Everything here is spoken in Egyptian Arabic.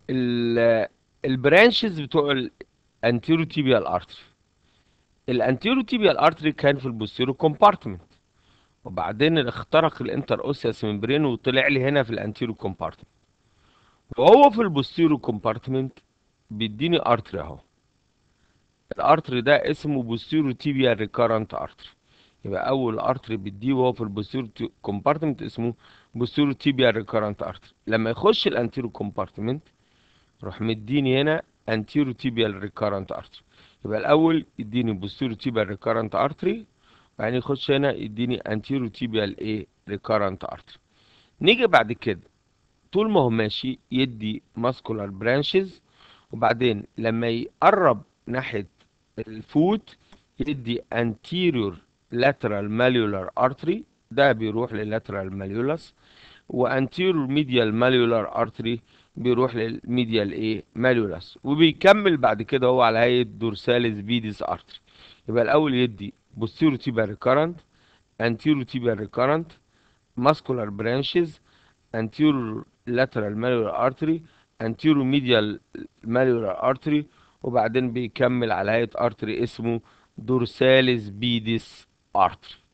البرانشز بتوع الانتيرو تيبيال ارتري الانتيرو تيبيال ارتري كان في البوستيرو كومبارتمنت وبعدين اخترق الانتر اوسياس ممبرين وطلع لي هنا في الانتيرو كومبارتمنت وهو في البوستيرو كومبارتمنت بيديني ارتري اهو الارتري ده اسمه بوستيرو تيبيال ريكارنت ارتري يبقى اول ارتري بيديه وهو في البوستيرو كومبارتمنت اسمه بوستيرو تيبيال ريكارنت ارتري لما يخش الانتيرو كومبارتمنت روح مديني هنا انتيرو تيبيال ريكارنت ارتري يبقى الاول يديني بوستيرو تيبيال ريكارنت ارتري وبعدين يخش هنا يديني انتيرو تيبيال ايه ريكارنت ارتري نيجي بعد كده طول ما هو ماشي يدي ماسكولار برانشز وبعدين لما يقرب ناحيه الفوت يدي anterior lateral malleolar artery ده بيروح لللاترال ماليولس وانتيرور ميديال ماليولار ارتري بيروح للميديال ايه ماليولس وبيكمل بعد كده هو على هيئه دورساليس فيديس ارتري يبقى الاول يدي posterior tibial recurrent anterior tibial recurrent muscular branches anterior lateral malleolar artery anterior medial malleolar artery وبعدين بيكمل على هيئه ارتري اسمه دورساليس فيديس ارتري